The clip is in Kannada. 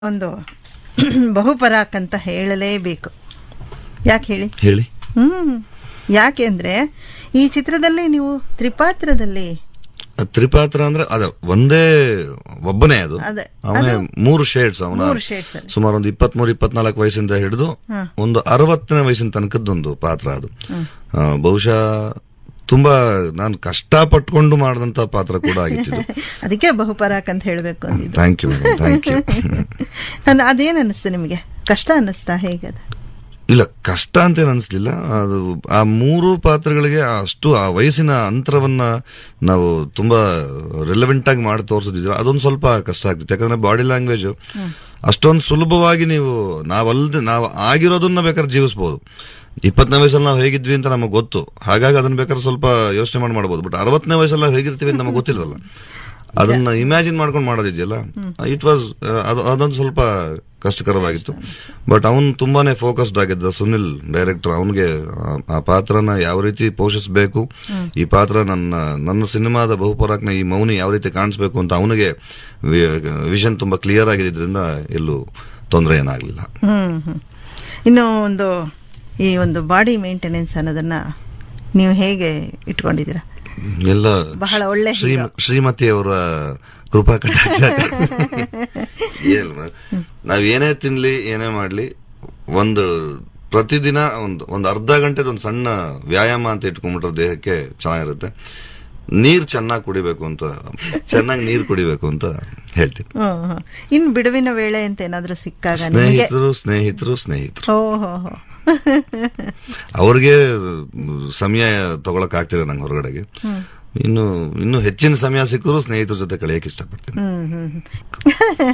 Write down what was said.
ಒಂದು ಬಹುಪರಾಕ್ ಅಂತ ಹೇಳಲೇಬೇಕು ಯಾಕೆ ಹೇಳಿ ಹೇಳಿ ಹ್ಮ್ ಯಾಕೆ ಅಂದ್ರೆ ಈ ಚಿತ್ರದಲ್ಲಿ ನೀವು ತ್ರಿಪಾತ್ರದಲ್ಲಿ ತ್ರಿಪಾತ್ರ ಅಂದ್ರೆ ಅದ ಒಂದೇ ಒಬ್ಬನೇ ಅದು ಅದೇ, ಅವನೇ ಮೂರು ಶೇಡ್ಸ್ ಅವನ ಮೂರು ಶೇಡ್ಸ್ ಅಲ್ಲಿ ಸುಮಾರು ಒಂದು ಇಪ್ಪತ್ಮೂರು ಇಪ್ಪತ್ನಾಲ್ಕು ವಯಸ್ಸಿಂದ ಹಿಡಿದು ಒಂದು ಅರವತ್ತನೇ ವಯಸ್ಸಿನ ತನಕದ್ದೊಂದು ಪಾತ್ರ ಅದು ಆ, ಬಹುಶಃ ತುಂಬಾ ನಾನು ಕಷ್ಟ ಪಟ್ಕೊಂಡು ಮಾಡಿದಂತ ಪಾತ್ರ ಕೂಡ ಆಗಿತ್ತು ಅದಕ್ಕೆ ಬಹುಪರಾಕ್ ಅಂತ ಹೇಳಬೇಕು ಅಂದಿದ್ದು ಥ್ಯಾಂಕ್ ಯು ಥ್ಯಾಂಕ್ ಯು ನಾನು ಅದೇನ್ ಅನಿಸ್ತು ನಿಮಗೆ ಕಷ್ಟ ಅನ್ನಿಸ್ತಾ ಹೇಗದ ಇಲ್ಲ ಕಷ್ಟ ಅಂತ ಏನ್ ಅನ್ಸ್ಲಿಲ್ಲ ಅದು ಆ ಮೂರು ಪಾತ್ರಗಳಿಗೆ ಅಷ್ಟು ಆ ವಯಸ್ಸಿನ ಅಂತರವನ್ನ ನಾವು ತುಂಬಾ ರಿಲೆವೆಂಟ್ ಆಗಿ ಮಾಡಿ ತೋರಿಸಿದ್ವಿ ಅದೊಂದು ಸ್ವಲ್ಪ ಕಷ್ಟ ಆಗ್ತಿತ್ತು ಯಾಕಂದ್ರೆ ಬಾಡಿ ಲ್ಯಾಂಗ್ವೇಜ್ ಅಷ್ಟೊಂದು ಸುಲಭವಾಗಿ ನೀವು ನಾವಲ್ದೆ ನಾವು ಆಗಿರೋದನ್ನ ಬೇಕಾದ್ರೆ ಜೀವಿಸಬಹುದು ಇಪ್ಪತ್ತನೇ ವಯಸ್ಸಲ್ಲಿ ನಾವು ಹೇಗಿದ್ವಿ ಅಂತ ನಮಗೆ ಗೊತ್ತು ಹಾಗಾಗಿ ಅದನ್ನ ಬೇಕಾದ್ರೆ ಸ್ವಲ್ಪ ಯೋಚನೆ ಮಾಡಿ ಮಾಡಬಹುದು ಬಟ್ ಅರವತ್ತನೇ ವಯಸ್ಸಲ್ಲಿ ನಾವು ಹೇಗಿರ್ತೀವಿ ಅಂತ ನಮಗೆ ಗೊತ್ತಿಲ್ವಲ್ಲ ಅದನ್ನ ಇಮ್ಯಾಜಿನ್ ಮಾಡ್ಕೊಂಡು ಮಾಡೋದಿದೆಯಲ್ಲ ಇಟ್ ವಾಸ್ ಅದೊಂದು ಸ್ವಲ್ಪ ಕಷ್ಟಕರವಾಗಿತ್ತು ಬಟ್ ಅವನು ತುಂಬಾನೇ ಫೋಕಸ್ಡ್ ಆಗಿದ್ದ ಸುನಿಲ್ ಡೈರೆಕ್ಟರ್ ಅವನಿಗೆ ಆ ಪಾತ್ರನ ಯಾವ ರೀತಿ ಪೋಷಿಸಬೇಕು ಈ ಪಾತ್ರ ನನ್ನ ನನ್ನ ಸಿನಿಮಾದ ಬಹುಪರಾಕ್ನ ಈ ಮೌನಿ ಯಾವ ರೀತಿ ಕಾಣಿಸ್ಬೇಕು ಅಂತ ಅವನಿಗೆ ವಿಷನ್ ತುಂಬಾ ಕ್ಲಿಯರ್ ಆಗಿದ್ರಿಂದ ಎಲ್ಲೂ ತೊಂದರೆ ಏನಾಗ್ಲಿಲ್ಲ ಹ್ಮ್ ಹ್ಮ್ ಇನ್ನು ಒಂದು ಈ ಒಂದು ಬಾಡಿ ಮೇಂಟೆನೆನ್ಸ್ ಅನ್ನೋದನ್ನ ನೀವು ಹೇಗೆ ಇಟ್ಕೊಂಡಿದ್ದೀರಾ ಎಲ್ಲ ಬಹಳ ಒಳ್ಳೆ ಶ್ರೀ hero. ಶ್ರೀಮತಿಯವರ ಕೃಪಾ ಕಟಾಕ್ಷ ಏನ್ ಮ- ನಾವ್ ಏನೇ ತಿನ್ಲಿ ಏನೇ ಮಾಡ್ಲಿ ಒಂದು ಪ್ರತಿದಿನ ಒಂದು ಒಂದು ಅರ್ಧ ಗಂಟೆದ ಒಂದು ಸಣ್ಣ ವ್ಯಾಯಾಮ ಅಂತ ಇಟ್ಕೊಂಡ್ಬಿಟ್ರೆ ದೇಹಕ್ಕೆ ಚೆನ್ನಾಗಿರುತ್ತೆ ನೀರ್ ಚೆನ್ನಾಗಿ ಕುಡಿಬೇಕು ಅಂತ ಚೆನ್ನಾಗಿ ನೀರ್ ಕುಡಿಬೇಕು ಅಂತ ಹೇಳ್ತೀನಿ ಹ್ಮ್, ಹ್ಮ್. ಇನ್ನು ಬಿಡುವಿನ ವೇಳೆ ಅಂತ ಏನಾದ್ರೂ ಸಿಕ್ಕಾಗ ನಿಮಗೆ ಸ್ನೇಹಿತರು ಸ್ನೇಹಿತರು ಸ್ನೇಹಿತರು ಓ ಹೋ ಹೋ ಅವ್ರಿಗೆ ಸಮಯ ತಗೊಳಕ್ ಆಗ್ತಿಲ್ಲ ನಂಗೆ ಹೊರಗಡೆಗೆ ಇನ್ನು ಇನ್ನು ಹೆಚ್ಚಿನ ಸಮಯ ಸಿಕ್ಕರೂ ಸ್ನೇಹಿತರ ಜೊತೆ ಕಳೆಯಕ್ಕೆ ಇಷ್ಟಪಡ್ತೀನಿ ಹ್ಮ್ ಹ್ಮ್ ಹ್ಮ್